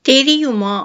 தெரியுமா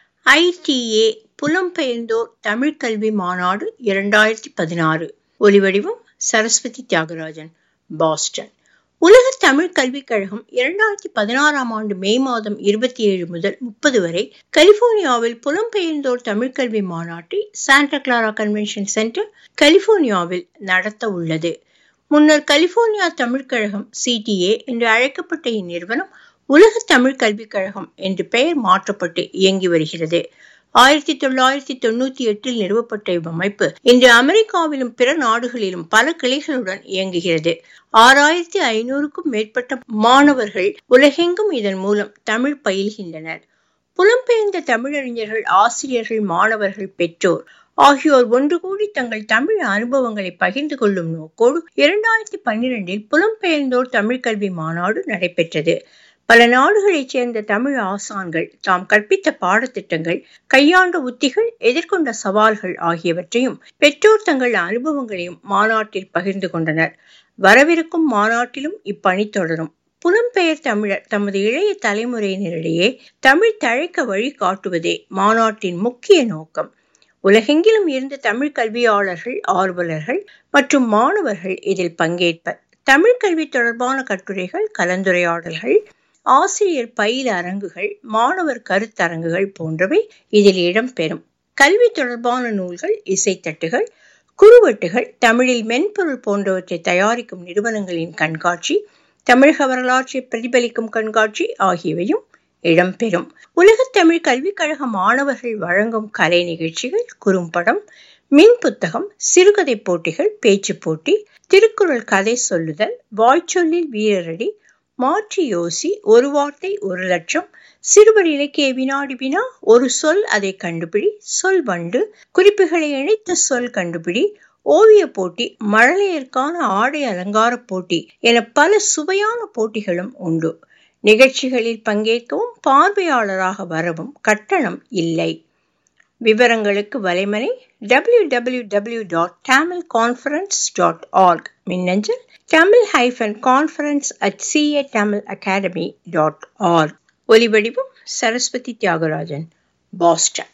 ஐடிஏ புலம்பெயர்ந்தோர் தமிழ்க் கல்வி மாநாடு இரண்டாயிரத்தி பதினாறு ஒலிவடிவம் சரஸ்வதி தியாகராஜன் பாஸ்டன் உலக தமிழ் கல்விக் கழகம் இரண்டாயிரத்தி பதினாறாம் ஆண்டு மே மாதம் இருபத்தி ஏழு முதல் முப்பது வரை கலிபோர்னியாவில் புலம்பெயர்ந்தோர் தமிழ் கல்வி மாநாட்டை சாண்டா கிளாரா கன்வென்ஷன் சென்டர் கலிபோர்னியாவில் நடத்த உள்ளது முன்னர் கலிபோர்னியா தமிழ்க் கழகம் சிடிஏ என்று அழைக்கப்பட்ட இந்நிறுவனம் உலக தமிழ் கல்விக் கழகம் என்று பெயர் மாற்றப்பட்டு இயங்கி வருகிறது ஆயிரத்தி தொள்ளாயிரத்தி தொண்ணூத்தி எட்டில் நிறுவப்பட்ட இவ்வமைப்பு இன்று அமெரிக்காவிலும் பிற நாடுகளிலும் பல கிளைகளுடன் இயங்குகிறது ஆறாயிரத்தி ஐநூறுக்கும் மேற்பட்ட மாணவர்கள் உலகெங்கும் இதன் மூலம் தமிழ் பயில்கின்றனர் புலம்பெயர்ந்த தமிழறிஞர்கள் ஆசிரியர்கள் மாணவர்கள் பெற்றோர் ஆகியோர் ஒன்று கூடி தங்கள் தமிழ் அனுபவங்களை பகிர்ந்து கொள்ளும் நோக்கோடு இரண்டாயிரத்தி பன்னிரெண்டில் புலம்பெயர்ந்தோர் தமிழ் கல்வி மாநாடு நடைபெற்றது பல நாடுகளைச் சேர்ந்த தமிழ் ஆசான்கள் தாம் கற்பித்த பாடத்திட்டங்கள் கையாண்ட உத்திகள் எதிர்கொண்ட சவால்கள் ஆகியவற்றையும் பெற்றோர் தங்கள் அனுபவங்களையும் மாநாட்டில் பகிர்ந்து கொண்டனர் வரவிருக்கும் மாநாட்டிலும் இப்பணி தொடரும் புலம்பெயர் தமிழர் தமது இளைய தலைமுறையினரிடையே தமிழ் தழைக்க வழி காட்டுவதே மாநாட்டின் முக்கிய நோக்கம் உலகெங்கிலும் இருந்து தமிழ் கல்வியாளர்கள் ஆர்வலர்கள் மற்றும் மாணவர்கள் இதில் பங்கேற்பர் தமிழ் கல்வி தொடர்பான கட்டுரைகள் கலந்துரையாடல்கள் ஆசிரியர் பயில அரங்குகள் மாணவர் கருத்தரங்குகள் போன்றவை இதில் இடம்பெறும் கல்வி தொடர்பான நூல்கள் இசைத்தட்டுகள் குறுவட்டுகள் தமிழில் மென்பொருள் போன்றவற்றை தயாரிக்கும் நிறுவனங்களின் கண்காட்சி தமிழக வரலாற்றை பிரதிபலிக்கும் கண்காட்சி ஆகியவையும் இடம்பெறும் உலகத் தமிழ் கல்விக் கழக மாணவர்கள் வழங்கும் கலை நிகழ்ச்சிகள் குறும்படம் மின் புத்தகம் சிறுகதை போட்டிகள் பேச்சு போட்டி திருக்குறள் கதை சொல்லுதல் வாய்ச்சொல்லில் வீரரடி மாற்றி யோசி ஒரு வார்த்தை ஒரு லட்சம் சிறுவர் இலக்கிய வினாடி வினா ஒரு சொல் அதை கண்டுபிடி சொல் வண்டு குறிப்புகளை இணைத்த சொல் கண்டுபிடி ஓவிய போட்டி மழலையருக்கான ஆடை அலங்கார போட்டி என பல சுவையான போட்டிகளும் உண்டு நிகழ்ச்சிகளில் பங்கேற்கவும் பார்வையாளராக வரவும் கட்டணம் இல்லை விவரங்களுக்கு வலைமனை W W W dot Tamil conference dot org மின்னஞ்சல் Tamil hyphen conference at CA Tamil academy dot org ஒலிவடிவம் சரஸ்வதி தியாகராஜன் பாஸ்டன்